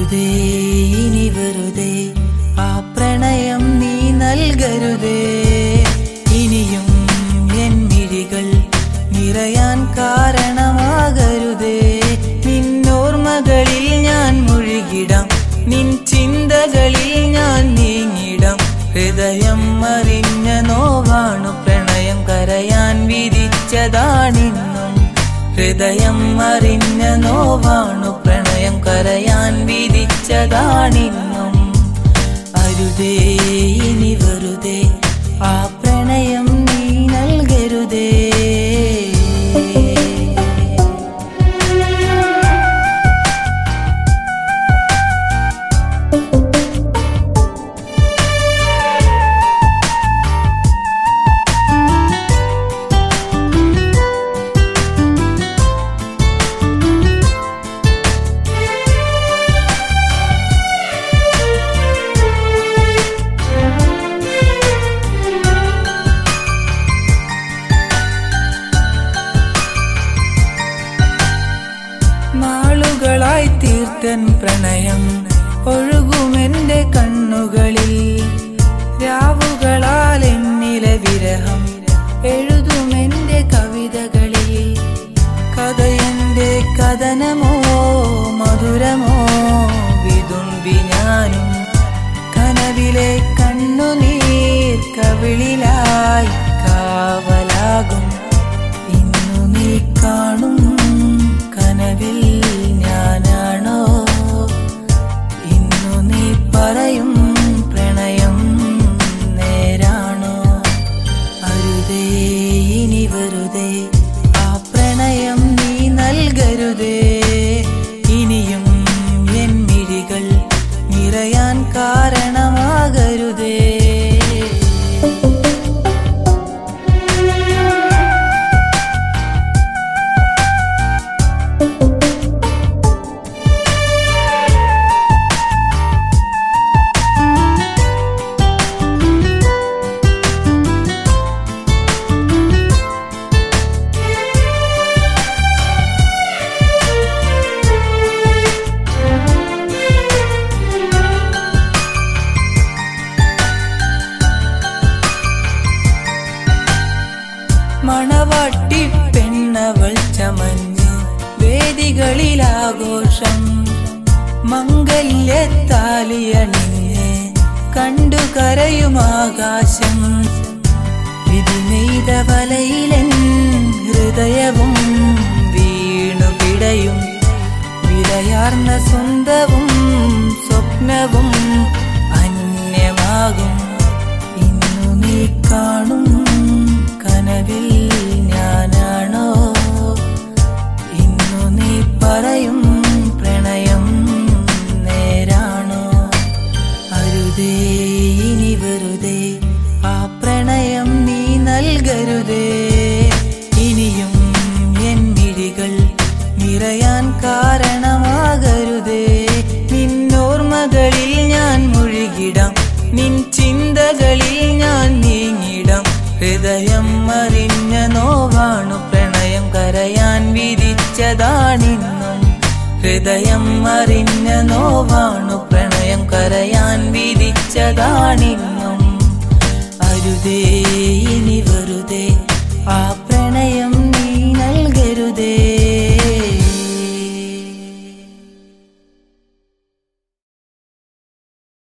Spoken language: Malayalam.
അരുതേ ഇനി വെറുതെ ആ പ്രണയം നീ നൽകരുതേ ഇനിയും എൻ മിഴികൾ നിറയാൻ കാരണമാകരുതേ നിന്നോർമകളിൽ ഞാൻ മുഴുകിടാം നിൻ ചിന്തകളിൽ ഞാൻ നീങ്ങിടാം ഹൃദയം അറിഞ്ഞ നോവാണു പ്രണയം കരയാൻ വിധിച്ചതാണിന്നും ഹൃദയം അറിഞ്ഞ നോവാണു പ്രണയം കരയാൻ വിധിച്ചതാണിന്നും അരുതേ ഇനി വെറുതെ ആ പ്രണയം നീ നൽകരുതേ നാളുകളായി തീർത്തൻ പ്രണയം ഒഴുകുമെന്റെ കണ്ണുകളിൽ രാവുകളാൽ എന്നിലെ വിരഹം എഴുതുമെന്റെ കവിതകളിൽ കഥയെന്റെ കഥനമോ മധുരമോ വിതുമ്പി ഞാനും കനവിലെ കണ്ണുനീർ കവിളിലായി കാവലാകും ഇന്നു നീ കാണും കനവിൽ ഞാനാണോ ഇന്നു നീ പറയും പ്രണയം നേരാണോ അരുതേ ഇനി വെറുതെ ആ പ്രണയം നീ നൽകരുതേ ഇനിയും എൻ മിഴികൾ നിറയാൻ കാരണമാകരുതേ മണവാട്ടി പെണ്ണവൾ ചമഞ്ഞ് വേദികളിലാഘോഷം മംഗല്യത്താലിയണിഞ്ഞ് കണ്ടു കരയുമാകാശം വിധി നെയ്ത വലയിലൻ ഹൃദയവും വീണു പിടയും വിലയാർന്ന സ്വന്തവും സ്വപ്നവും അന്യമാകും ഇന്നു നീ കാണും കനവിൽ ഞാനാണോ ഇന്നു നീ പറയും പ്രണയം നേരാണോ അരുതേ ഇനി വെറുതെ ആ പ്രണയം നീ നൽകരുതേ ഇനിയും എൻ മിഴികൾ നിറയാൻ കാരണമാകരുതേ നിന്നോർമകളിൽ ഞാൻ മുഴുകിടാം നിൻ ചിന്തകളിൽ ഞാൻ നീങ്ങിടാം ഹൃദയം അറിഞ്ഞ നോവാണു പ്രണയം കരയാൻ വിധിച്ചതാണിന്നും ഹൃദയം അറിഞ്ഞ നോവാണു പ്രണയം കരയാൻ വിധിച്ചതാണിന്നും അരുതേ ഇനി വെറുതെ ആ പ്രണയം നീ നൽകരുതേ